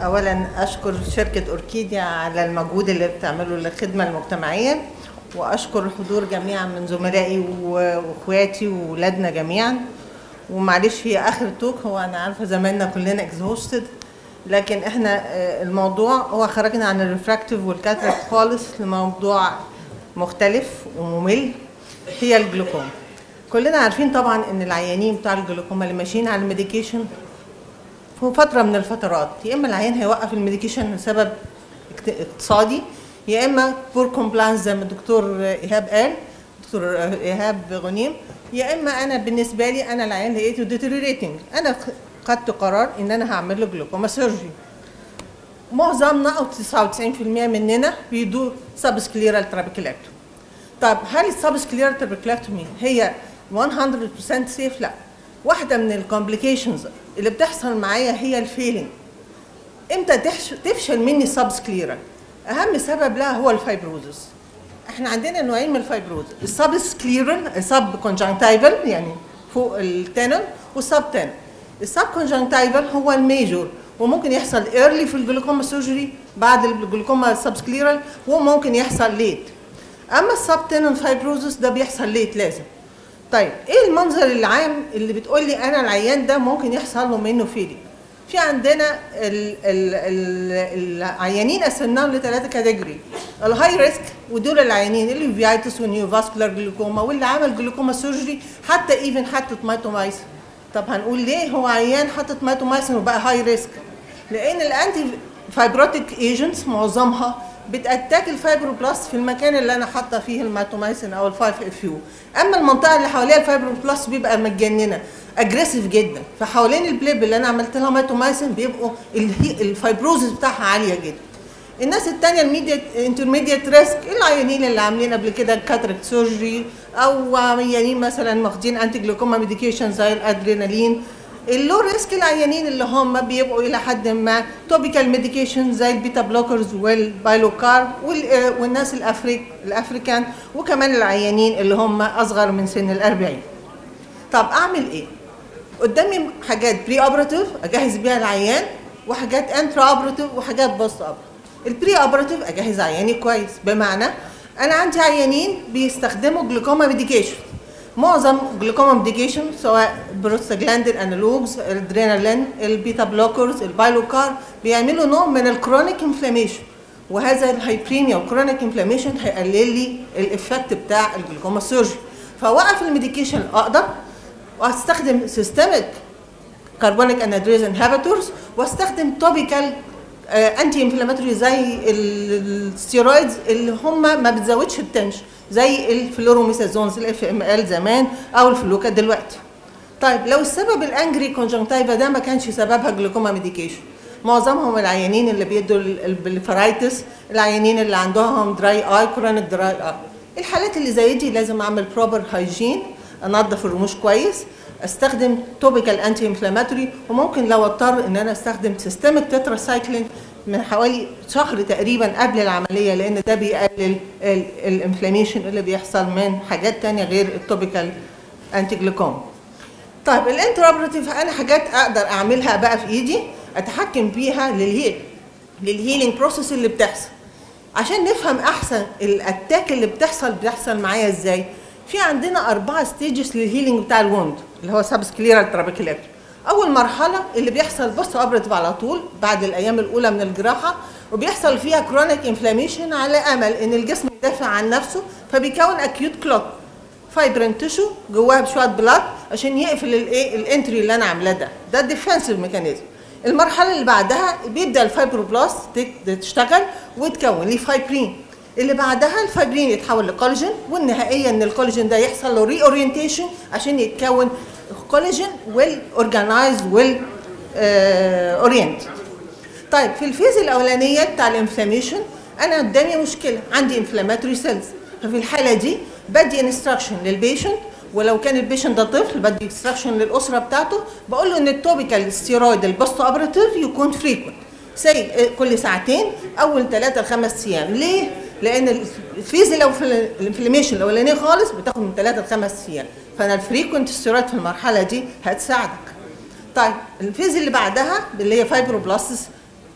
اولا اشكر شركه اوركيديا على المجهود اللي بتعمله للخدمه المجتمعيه واشكر الحضور جميعا من زملائي و- واخواتي واولادنا جميعا ومعلش هي اخر توك هو انا عارفه زماننا كلنا اكزهوستد لكن احنا آه، الموضوع هو خرجنا عن الريفراكتيف والكاتراكت خالص لموضوع مختلف وممل هي الجلوكوما كلنا عارفين طبعا ان العيانين بتاع الجلوكوما اللي ماشيين على الميديكيشن في فتره من الفترات يا اما العيان هيوقف الميديكيشن لسبب اكت- اقتصادي يا اما بور كومبلانس زي ما الدكتور ايهاب قال دكتور ايهاب غنيم يا اما انا بالنسبه لي انا العيان لقيته ديتيريريتنج انا خ- خدت قرار ان انا هعمل له جلوكوما سيرجري معظمنا او 99% مننا بيدوا سبسكليرال ترابيكيلاكتومي طب هل السبسكليرال ترابيكيلاكتومي هي 100% سيف؟ لا واحده من الكومبليكيشنز اللي بتحصل معايا هي الفيلينج امتى تحش- تفشل مني السبسكليرال اهم سبب لها هو الفايبروزس احنا عندنا نوعين من الفايبروز السبسكليرال السب كونجنكتيفال يعني فوق التانل والسب تانل السب كونجنكتيفال هو الميجور وممكن يحصل ايرلي في الجلوكوما سيرجري بعد الجلوكوما سبسكليرال وممكن يحصل ليت اما السب تانل فايبروزس ده بيحصل ليت لازم طيب ايه المنظر العام اللي بتقول لي انا العيان ده ممكن يحصل له منه فيلينج في عندنا ال ال ال العيانين قسمناهم لثلاثه كاتيجوري الهاي ريسك ودول العيانين اللي فيايتس ونيو فاسكولار جلوكوما واللي عمل جلوكوما سيرجري حتى ايفن حتى مايتومايسن طب هنقول ليه هو عيان حاطط مايتومايسن وبقى هاي ريسك لان الانتي فايبروتيك ايجنتس معظمها بتاتاك الفايبروبلاست في المكان اللي انا حاطه فيه الماتومايسين او الفايف اف يو اما المنطقه اللي حواليها الفايبروبلاست بيبقى متجننه اجريسيف جدا فحوالين البليب اللي انا عملت لها ماتومايسين بيبقوا الهي- الفايبروزس بتاعها عاليه جدا الناس التانية الميديت انترميديت ريسك العيانين اللي عاملين قبل كده كاتركت سيرجري او عيانين مثلا واخدين انتي جلوكوما ميديكيشن زي الادرينالين اللو ريسك العيانين اللي هم بيبقوا الى حد ما توبيكال ميديكيشن زي البيتا بلوكرز والبايلوكار وال- والناس الافريك الافريكان وكمان العيانين اللي هم اصغر من سن الأربعين طب اعمل ايه قدامي حاجات بري اوبراتيف اجهز بيها العيان وحاجات انترا اوبراتيف وحاجات بوست اوبراتيف البري اوبراتيف اجهز عياني كويس بمعنى انا عندي عيانين بيستخدموا جلوكوما ميديكيشن معظم جلوكوما ميديكيشن سواء بروستاجلاندين انالوجز الادرينالين البيتا بلوكرز البايلوكار بيعملوا نوع من الكرونيك انفلاميشن وهذا الهايبريميا والكرونيك انفلاميشن هيقلل لي الافكت بتاع الجلوكوما سيرجري فوقف الميديكيشن اقدر واستخدم سيستميك كربونيك انادريز انهبيتورز واستخدم توبيكال انتي انفلاماتوري زي ال- الستيرويدز اللي هم ما بتزودش التنشن زي الفلوروميسازونز الاف ام ال زمان او الفلوكا دلوقتي طيب لو السبب الانجري كونجنكتيفا ده ما كانش سببها جلوكوما ميديكيشن معظمهم العيانين اللي بيدوا البليفرايتس العيانين اللي عندهم دراي اي كرونيك دراي اي الحالات اللي زي دي لازم اعمل بروبر هايجين انظف الرموش كويس استخدم توبيكال انتي انفلاماتوري وممكن لو اضطر ان انا استخدم سيستميك تتراسايكلين من حوالي شهر تقريبا قبل العمليه لان ده بيقلل الانفلاميشن اللي بيحصل من حاجات تانية غير التوبيكال انتي جلوكوم طيب الانترابريتيف انا حاجات اقدر اعملها بقى في ايدي اتحكم بيها للهيل للهيلينج بروسيس اللي بتحصل عشان نفهم احسن الاتاك اللي بتحصل بتحصل معايا ازاي في عندنا اربعه ستيجز للهيلينج بتاع الوند اللي هو سبسكليرال ترابيكيلاكتومي اول مرحله اللي بيحصل بوست اوبريتيف على طول بعد الايام الاولى من الجراحه وبيحصل فيها كرونيك انفلاميشن على امل ان الجسم يدافع عن نفسه فبيكون اكيوت كلوت فايبرين تيشو جواها بشويه بلاد عشان يقفل الايه الانتري اللي انا عاملاه ده ده الديفنسيف ميكانيزم المرحله اللي بعدها بيبدا الفايبروبلاست تك- تشتغل وتكون لي فايبرين اللي بعدها الفايبرين يتحول لكولاجين والنهائيه ان الكولاجين ده يحصل له ري اورينتيشن عشان يتكون كولاجين ويل اورجانايز ويل اورينت طيب في الفيز الاولانيه بتاع الانفلاميشن انا قدامي مشكله عندي انفلاماتوري سيلز ففي الحاله دي بدي انستراكشن للبيشنت ولو كان البيشنت ده طفل بدي انستراكشن للاسره بتاعته بقول له ان التوبيكال ستيرويد البوست اوبراتيف يكون فريكوينت سي كل ساعتين اول ثلاثة لخمس ايام ليه؟ لان الفيز لو في الانفلاميشن الاولانيه خالص بتاخد من ثلاثة لخمس ايام فانا الفريكوينت ستيرويد في المرحله دي هتساعدك طيب الفيز اللي بعدها اللي هي فايبروبلاستس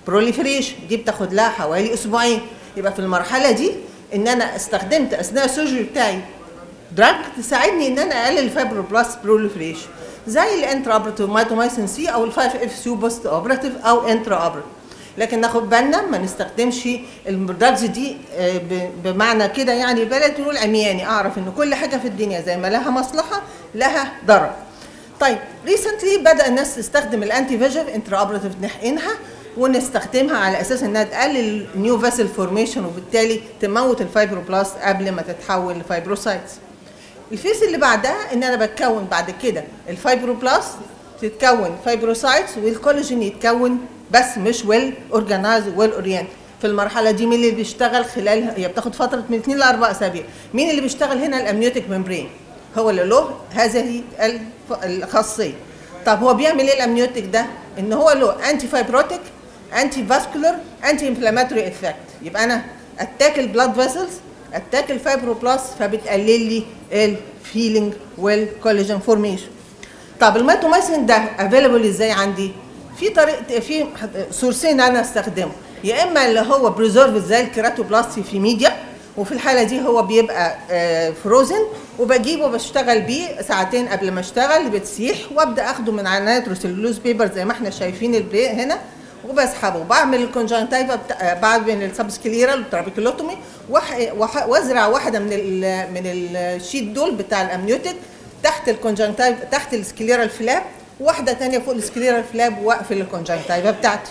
بروليفريشن دي بتاخد لها حوالي اسبوعين يبقى في المرحله دي ان انا استخدمت اثناء السيرجري بتاعي دراج تساعدني ان انا اقلل الفايبروبلاست بروليفريشن زي الانترا اوبراتيف مايتومايسين سي او ال 5 اف سي بوست اوبراتيف او انترا اوبراتيف لكن ناخد بالنا ما نستخدمش الدراجز دي آه، ب- بمعنى كده يعني بلد نقول عمياني اعرف ان كل حاجه في الدنيا زي ما لها مصلحه لها ضرر طيب ريسنتلي بدا الناس تستخدم الانتي فيجف انترا اوبراتيف نحقنها ونستخدمها على اساس انها تقلل نيو فاسل فورميشن وبالتالي تموت الفايبروبلاست قبل ما تتحول لفايبروسايتس الفيس اللي بعدها ان انا بتكون بعد كده الفايبروبلاست تتكون فايبروسايتس والكولاجين يتكون بس مش ويل اورجانايز ويل اورينت في المرحله دي مين اللي بيشتغل خلال هي بتاخد فتره من 2 ل 4 اسابيع مين اللي بيشتغل هنا الامنيوتيك ممبرين هو اللي له هذه الف- الخاصيه طب هو بيعمل ايه الامنيوتيك ده ان هو له انتي فايبروتيك انتي فاسكولار انتي انفلاماتوري افكت يبقى انا اتاك البلاد فيسلز اتاك الفايبروبلاست فبتقلل لي الفيلينج والكولاجين فورميشن طب الميتومايسين ده افيلبل ازاي عندي في طريقه في سورسين انا استخدمه يا اما اللي هو بريزيرف زي الكيراتوبلاستي في ميديا وفي الحاله دي هو بيبقى فروزن وبجيبه بشتغل بيه ساعتين قبل ما اشتغل بتسيح وابدا اخده من على نيتروسيلولوز بيبر زي ما احنا شايفين البري هنا وبسحبه بعمل الكونجنتايفا بتا... بعمل السبسكليرال والترابيكولوتومي وح... وح... وازرع واحده من ال... من الشيت دول بتاع الامنيوتيك تحت الكونجنتايفا تحت السكليرال فلاب وواحده تانية فوق السكليرال فلاب واقفل الكونجنتايفا بتاعتي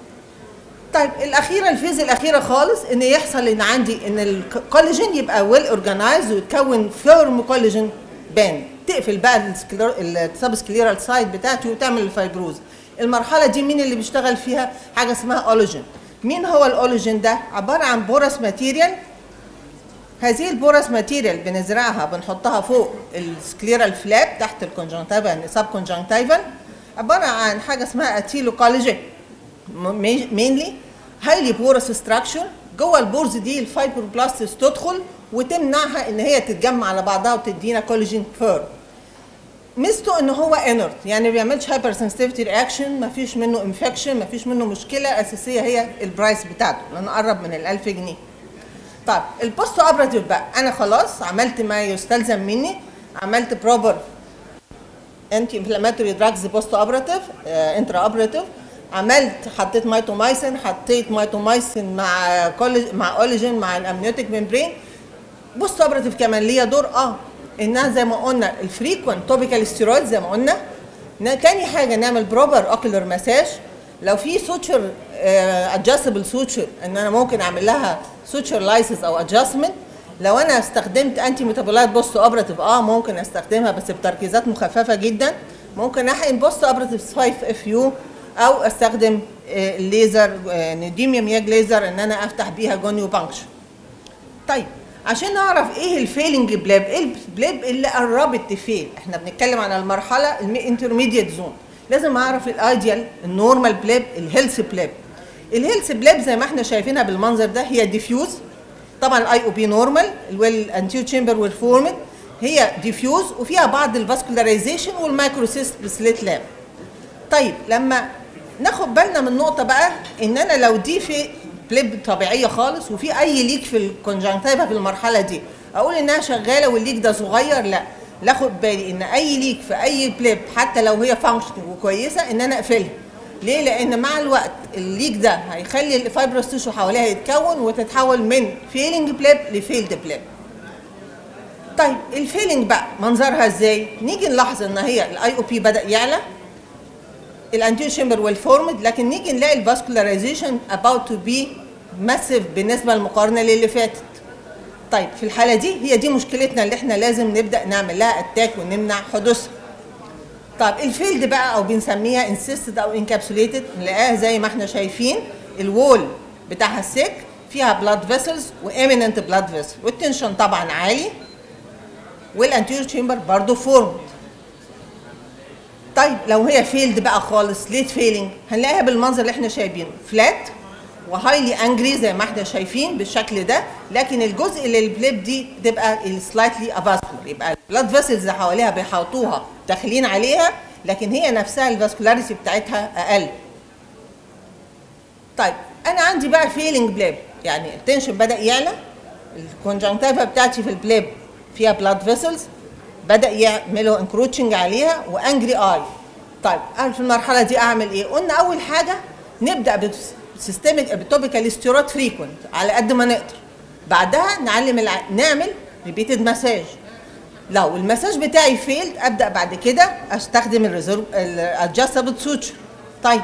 طيب الاخيره الفيز الاخيره خالص ان يحصل ان عندي ان الكولاجين يبقى ويل اورجانايز ويتكون فيرم كولاجين بان تقفل بقى السبسكليرال سايد بتاعتي وتعمل الفايبروز المرحله دي مين اللي بيشتغل فيها حاجه اسمها اولوجين مين هو الاولوجين ده عباره عن بورس ماتيريال هذه البورس ماتيريال بنزرعها بنحطها فوق السكليرال فلاب تحت الكونجنتايفا سب كونجنتايفا عباره عن حاجه اسمها اتيلو كولاجين مينلي هايلي بورس ستراكشر جوه البورز دي الفايبروبلاستس تدخل وتمنعها ان هي تتجمع على بعضها وتدينا كولاجين فير ميزته ان هو انرت يعني ما بيعملش هايبر سنسيتيفيتي رياكشن ما فيش منه انفكشن ما فيش منه مشكله اساسيه هي البرايس بتاعته لانه قرب من ال 1000 جنيه طيب البوست اوبراتيف بقى انا خلاص عملت ما يستلزم مني عملت بروبر انتي انفلاماتوري دراجز بوست اوبراتيف انترا اوبراتيف عملت حطيت مايتومايسين حطيت مايتومايسين مع كولج مع اوليجين مع الامنيوتيك ممبرين بوست اوبراتيف كمان ليها دور اه انها زي ما قلنا الفريكوينت توبيكال ستيرويد زي ما قلنا نا- تاني حاجه نعمل بروبر اوكولر مساج لو في سوتشر ادجستبل سوتشر ان انا ممكن اعمل لها سوتشر لايسنس او ادجستمنت لو انا استخدمت انتي ميتابولايت بوست اوبراتيف اه ممكن استخدمها بس بتركيزات مخففه جدا ممكن احقن بوست اوبراتيف 5 اف يو او استخدم آه، الليزر آه، نيديميوم ياج ليزر ان انا افتح بيها جونيو بانكشن طيب عشان نعرف ايه الفيلنج بلاب ايه البلاب اللي قربت تفيل احنا بنتكلم عن المرحله الانترميديت زون لازم اعرف الايديال النورمال بلاب الهيلث بلاب الهيلث بلاب زي ما احنا شايفينها بالمنظر ده هي ديفيوز طبعا الاي او بي نورمال الويل انتيو تشامبر والفورمد هي ديفيوز وفيها بعض الفاسكولاريزيشن والمايكروسيست بسليت لاب طيب لما ناخد بالنا من نقطة بقى ان انا لو دي في بليب طبيعية خالص وفي اي ليك في الكونجنكتيفا في المرحلة دي اقول انها شغالة والليك ده صغير لا لاخد بالي ان اي ليك في اي بليب حتى لو هي فانكشنال وكويسة ان انا اقفلها ليه؟ لان مع الوقت الليك ده هيخلي الفايبروس تيشو حواليها يتكون وتتحول من فيلينج بليب لفيلد بليب طيب الفيلينج بقى منظرها ازاي؟ نيجي نلاحظ ان هي الاي او بي بدا يعلى الانتيو شامبر والفورمد لكن نيجي نلاقي الفاسكولاريزيشن about to be massive بالنسبه للمقارنه للي فاتت طيب في الحاله دي هي دي مشكلتنا اللي احنا لازم نبدا نعمل لها اتاك ونمنع حدوثها طيب الفيلد بقى او بنسميها انسيستد او انكابسوليتد نلاقيها زي ما احنا شايفين الوول بتاعها السيك فيها بلاد فيسلز واميننت بلاد فيسل والتنشن طبعا عالي والانتيور تشامبر برضه فورمد طيب لو هي فيلد بقى خالص ليت فيلينج هنلاقيها بالمنظر اللي احنا شايفينه فلات وهايلي انجري زي ما احنا شايفين بالشكل ده لكن الجزء اللي البليب دي بتبقى سلايتلي افاسكولار يبقى البلاد فيسلز اللي حواليها بيحوطوها داخلين عليها لكن هي نفسها الفاسكولاريتي بتاعتها اقل طيب انا عندي بقى فيلينج بليب يعني التنشن بدا يعلى الكونجنكتيفا بتاعتي في البليب فيها بلاد فيسلز بدا يعملوا انكروتشنج عليها وانجري اي طيب انا في المرحله دي اعمل ايه قلنا اول حاجه نبدا بسيستميك بتوبيكال ستيرويد فريكوينت على قد ما نقدر بعدها نعلم الع... نعمل ريبيتد مساج لو المساج بتاعي فيلد ابدا بعد كده استخدم الريزرف الادجستبل سوتشر طيب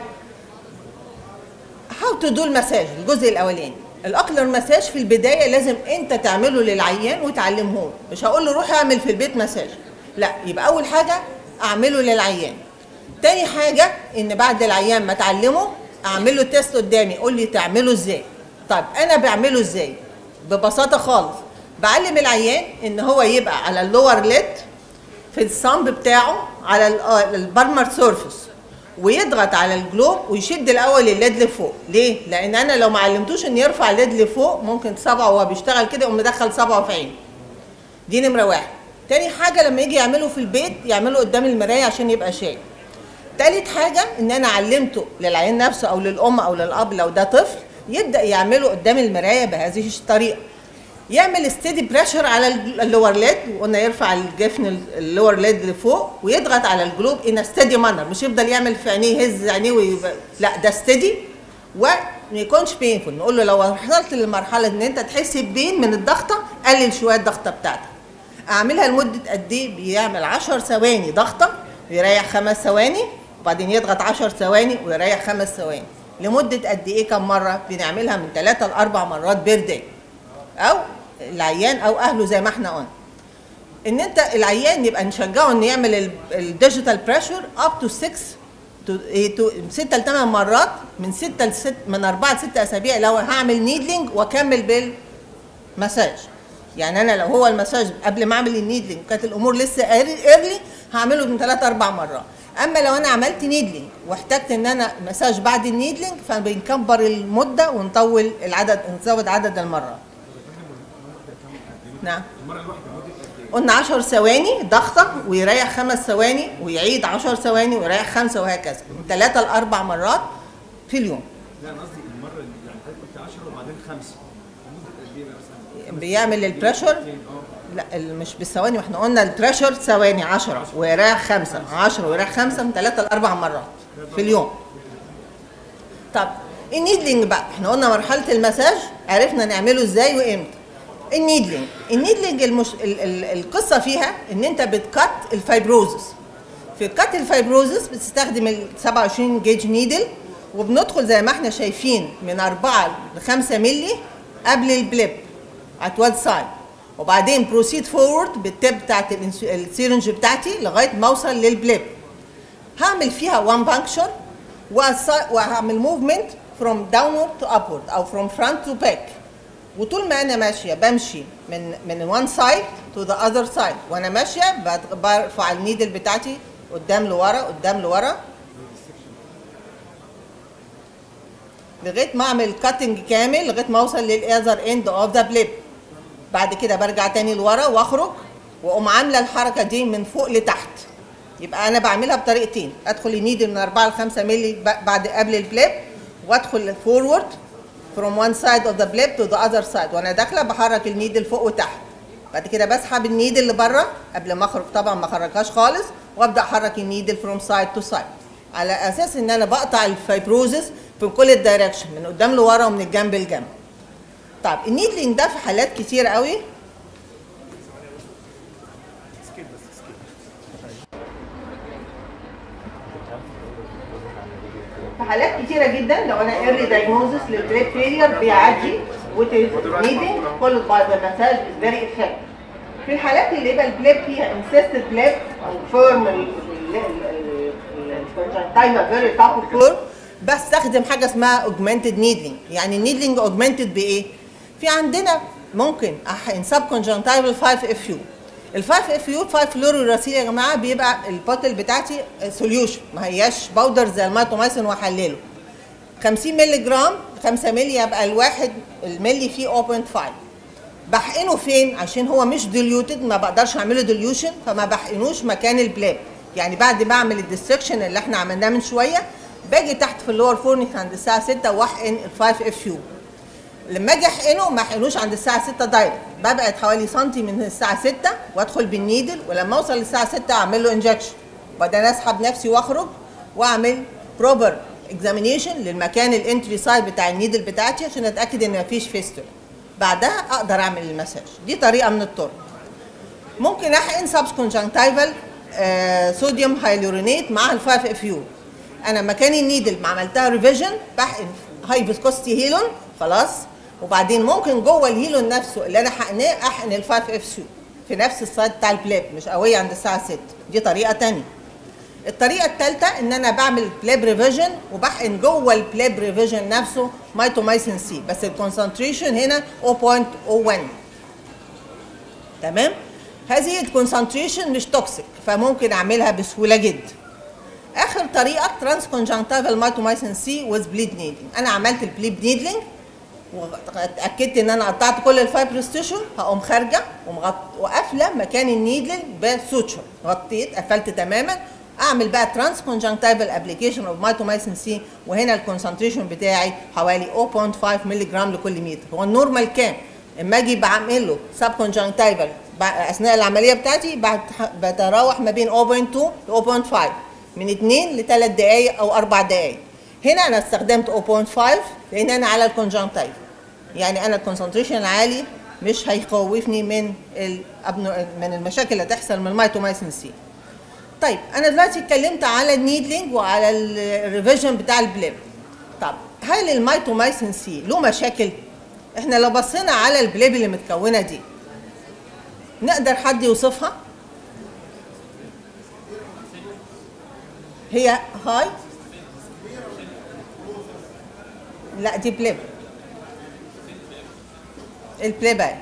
هاو تو دو المساج الجزء الاولاني الاكلر مساج في البدايه لازم انت تعمله للعيان وتعلمه له مش هقول له روح اعمل في البيت مساج لا يبقى اول حاجه اعمله للعيان تاني حاجه ان بعد العيان ما تعلمه اعمل له تيست قدامي قول لي تعمله ازاي طيب انا بعمله ازاي ببساطه خالص بعلم العيان ان هو يبقى على اللور ليد في الصمب بتاعه على البرمر سيرفيس ويضغط على الجلوب ويشد الاول الليد لفوق ليه لان انا لو ما علمتوش ان يرفع الليد لفوق ممكن صبعه وهو بيشتغل كده يقوم مدخل صبعه في عينه دي نمره واحد تاني حاجه لما يجي يعمله في البيت يعمله قدام المرايه عشان يبقى شايف تالت حاجه ان انا علمته للعيان نفسه او للام او للاب لو ده طفل يبدا يعمله قدام المرايه بهذه الطريقه يعمل ستيدي بريشر على اللور ليد وقلنا يرفع الجفن اللور ليد لفوق ويضغط على الجلوب ان ستيدي مانر مش يفضل يعمل في عينيه يهز عينيه ويبقى لا ده ستيدي وما يكونش بينفول نقول له لو وصلت للمرحله ان انت تحس ببين من الضغطه قلل شويه الضغطه بتاعتك اعملها لمده قد ايه بيعمل 10 ثواني ضغطه ويريح خمس ثواني وبعدين يضغط 10 ثواني ويريح خمس ثواني لمده قد ايه كم مره بنعملها من ثلاثة لاربع مرات بير داي او العيان او اهله زي ما احنا قلنا ان انت العيان يبقى نشجعه انه يعمل الديجيتال بريشر اب تو 6 تو 6 ل 8 مرات من 6 ل 6 من 4 ل 6 اسابيع لو هعمل نيدلينج واكمل بالمساج يعني انا لو هو المساج قبل ما اعمل النيدلينج كانت الامور لسه ايرلي هعمله من 3 4 مرات اما لو انا عملت نيدلينج واحتجت ان انا مساج بعد النيدلينج فبنكبر المده ونطول العدد نزود عدد المرات نعم قلنا 10 ثواني ضغطه ويريح خمس ثواني ويعيد 10 ثواني ويريح خمسه وهكذا من ثلاثه لاربع مرات في اليوم لا انا قصدي المره اللي يعني حضرتك قلت 10 وبعدين 5 مده قد ايه بقى مثلا؟ بيعمل البريشر اه لا ال- مش بالثواني واحنا قلنا البريشر ثواني 10 ويريح خمسه 10 ويريح خمسه من ثلاثه لاربع مرات في اليوم طب النيدلينج بقى احنا قلنا مرحله المساج عرفنا نعمله ازاي وامتى النيدلينج النيدلينج المش... ال... ال... القصه فيها ان انت بتكت الفايبروزس في كت الفايبروزس بتستخدم ال 27 جيج نيدل وبندخل زي ما احنا شايفين من 4 ل 5 مللي قبل البليب ات وان سايد وبعدين بروسيد فورورد بالتب بتاعت الإنس- السيرنج بتاعتي لغايه ما اوصل للبليب هعمل فيها وان بانكشر وهعمل موفمنت فروم داونورد تو ابورد او فروم فرونت تو باك وطول ما انا ماشيه بمشي من من وان سايد تو ذا اذر سايد وانا ماشيه بت- برفع النيدل بتاعتي قدام لورا قدام لورا لغايه ما اعمل كاتنج كامل لغايه ما اوصل للاذر اند اوف ذا بليب بعد كده برجع تاني لورا واخرج واقوم عامله الحركه دي من فوق لتحت يبقى انا بعملها بطريقتين ادخل النيدل من 4 ل 5 مللي ب- بعد قبل البليب وادخل فورورد from one side of the blade to the other side وانا داخله بحرك النيدل فوق وتحت بعد كده بسحب النيدل لبره قبل ما اخرج طبعا ما اخرجهاش خالص وابدا احرك النيدل from side to side على اساس ان انا بقطع الفايبروزس في كل الدايركشن من قدام لورا ومن الجنب لجنب طيب النيدلينج ده في حالات كتير قوي في حالات كتيره جدا لو انا ايرلي دايجنوزس للبريد فيلير بيعدي which is needing followed by the massage is very effective. في الحالات اللي يبقى البليب فيها انسيستد بليب او فيرم الكونجنتايفا فيري تاكو فيرم بستخدم حاجه اسمها اوجمانتد نيدلينج يعني النيدلينج اوجمانتد بايه؟ في عندنا ممكن احقن سب كونجنتايفل 5 اف يو ال 5 اف يو 5 فلوروراسيل يا جماعه بيبقى البوتل بتاعتي سوليوشن ما هياش باودر زي الماتومايسين واحلله 50 مللي جرام 5 مللي يبقى الواحد الملي فيه 0.5 بحقنه فين عشان هو مش ديليوتد ما بقدرش اعمله ديليوشن فما بحقنوش مكان البلاب يعني بعد ما اعمل الديستركشن اللي احنا عملناه من شويه باجي تحت في اللور فورنيك عند الساعه 6 واحقن ال 5 اف يو لما اجي احقنه ما احقنوش عند الساعه 6 دايركت ببعد حوالي سنتي من الساعه 6 وادخل بالنيدل ولما اوصل للساعه 6 اعمل له انجكشن وبعدين اسحب نفسي واخرج واعمل بروبر اكزامينيشن للمكان الانتري سايد بتاع النيدل بتاعتي عشان اتاكد ان مفيش فيستولا بعدها اقدر اعمل المساج دي طريقه من الطرق ممكن احقن سبس كونجنكتيفال صوديوم هايلورونيت مع ال 5 اف يو انا مكان النيدل ما عملتها ريفيجن بحقن هاي فيسكوستي هيلون خلاص وبعدين ممكن جوه الهيلون نفسه اللي انا حقناه احقن ال 5 اف يو في نفس السايد بتاع البلاب مش قويه عند الساعه 6 دي طريقه تانية الطريقه الثالثه ان انا بعمل بلاب ريفيجن وبحقن جوه البلاب ريفيجن نفسه مايتومايسين سي بس الكونسنتريشن هنا 0.01 تمام هذه الكونسنتريشن مش توكسيك فممكن اعملها بسهوله جدا اخر طريقه ترانس كونجنكتيفال مايتومايسين سي ويز بليد نيدلينج انا عملت البليد نيدلينج واتاكدت ان انا قطعت كل الفايبرس تيشو هقوم خارجه ومغط... وقافله مكان النيدل بسوتشر غطيت قفلت تماما اعمل بقى ترانس كونجنكتيفال ابلكيشن اوف مايتومايسين سي وهنا الكونسنتريشن بتاعي حوالي 0.5 مللي جرام لكل متر هو النورمال كام؟ اما اجي بعمل له سب كونجنكتيفال اثناء العمليه بتاعتي بتراوح ما بين 0.2 ل 0.5 من 2 ل 3 دقائق او 4 دقائق هنا انا استخدمت 0.5 لان انا على الكونجنكتيف يعني انا الكونسنتريشن العالي مش هيخوفني من من المشاكل اللي هتحصل من الميتومايسين سي طيب انا دلوقتي اتكلمت على النيدلينج وعلى الريفيجن بتاع البليب طب هل الميتومايسين سي له مشاكل احنا لو بصينا على البليب اللي متكونه دي نقدر حد يوصفها هي هاي لا دي بليب البليب اهي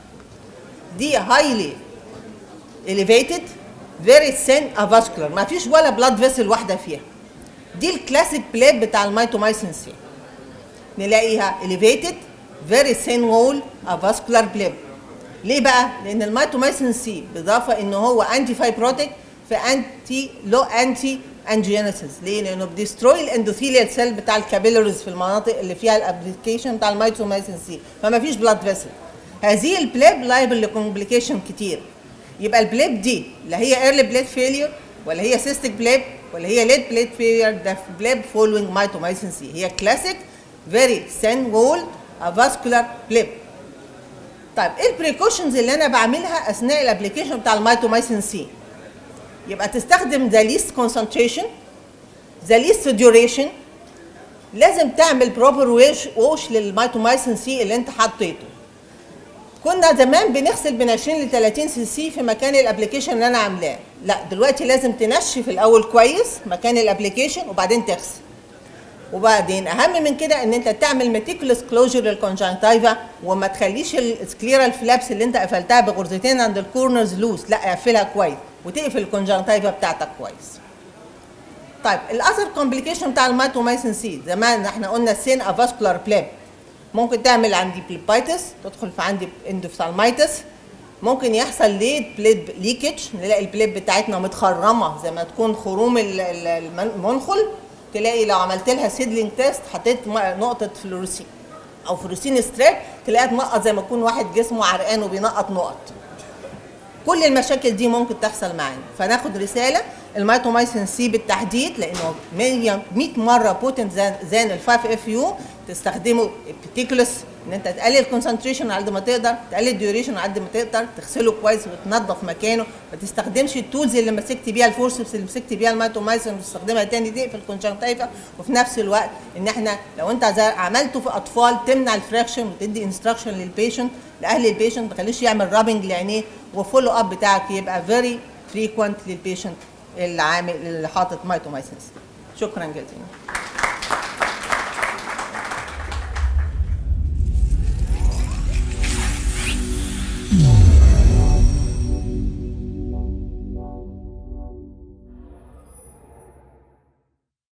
دي هايلي elevated very thin avascular ما فيش ولا بلاد فيسل واحده فيها دي الكلاسيك بليب بتاع الميتومايسين سي نلاقيها elevated very thin wall avascular بليب ليه بقى؟ لان الميتومايسين سي بالاضافه ان هو انتي فايبروتيك في انتي لو انتي انجينيسيس ليه؟ لانه بيدستروي الاندوثيليال سيل بتاع الكابيلاريز في المناطق اللي فيها الابلكيشن بتاع الميتومايسين سي فما فيش بلاد فيسل هذه البليب لايبل لكومبليكيشن كتير يبقى البليب دي لا هي ايرلي بليد فيلير ولا هي سيستيك بليب ولا هي ليد بليد فيلير ده بليب فولوينج ميتومايسين سي هي كلاسيك فيري سين وول فاسكولار بليب طيب ايه البريكوشنز اللي انا بعملها اثناء الابلكيشن بتاع الميتومايسين سي يبقى تستخدم ذا ليست كونسنتريشن ذا ليست ديوريشن لازم تعمل بروبر ووش ووش للميتومايسين سي اللي انت حطيته كنا زمان بنغسل من 20 ل 30 سي سي في مكان الابلكيشن اللي انا عاملاه لا دلوقتي لازم تنشف الاول كويس مكان الابلكيشن وبعدين تغسل وبعدين اهم من كده ان انت تعمل ميتيكولس كلوجر للكونجنكتيفا وما تخليش السكليرال فلابس اللي انت قفلتها بغرزتين عند الكورنرز لوس لا اقفلها كويس وتقفل الكونجنكتيفا بتاعتك كويس طيب الاثر كومبليكيشن بتاع الميتومايسين سي زمان احنا قلنا سين افاسكولار بليب ممكن تعمل عندي بليبايتس تدخل في عندي اندوفثالمايتس ممكن يحصل ليه بليب ليكج نلاقي البليب بتاعتنا متخرمه زي ما تكون خروم المنخل تلاقي لو عملت لها سيدلينج تيست حطيت نقطه فلوروسين او فلوروسين ستريب تلاقيها تنقط زي ما يكون واحد جسمه عرقان وبينقط نقط كل المشاكل دي ممكن تحصل معانا فناخد رساله الميتومايسين سي بالتحديد لانه 100 مره بوتنت زان ال 5 اف يو تستخدمه بتيكلس ان انت تقلل الكونسنتريشن على قد ما تقدر تقلل الديوريشن على قد ما تقدر تغسله كويس وتنظف مكانه ما تستخدمش التولز اللي مسكت بيها الفورسبس اللي مسكت بيها الميتومايسين وتستخدمها تاني تقفل الكونجنكتيفا وفي نفس الوقت ان احنا لو انت عملته في اطفال تمنع الفراكشن وتدي انستراكشن للبيشنت لاهل البيشنت ما تخليش يعمل رابنج لعينيه وفولو اب بتاعك يبقى فيري فريكوينت للبيشنت اللي عامل اللي حاطط ميتومايسين شكرا جزيلا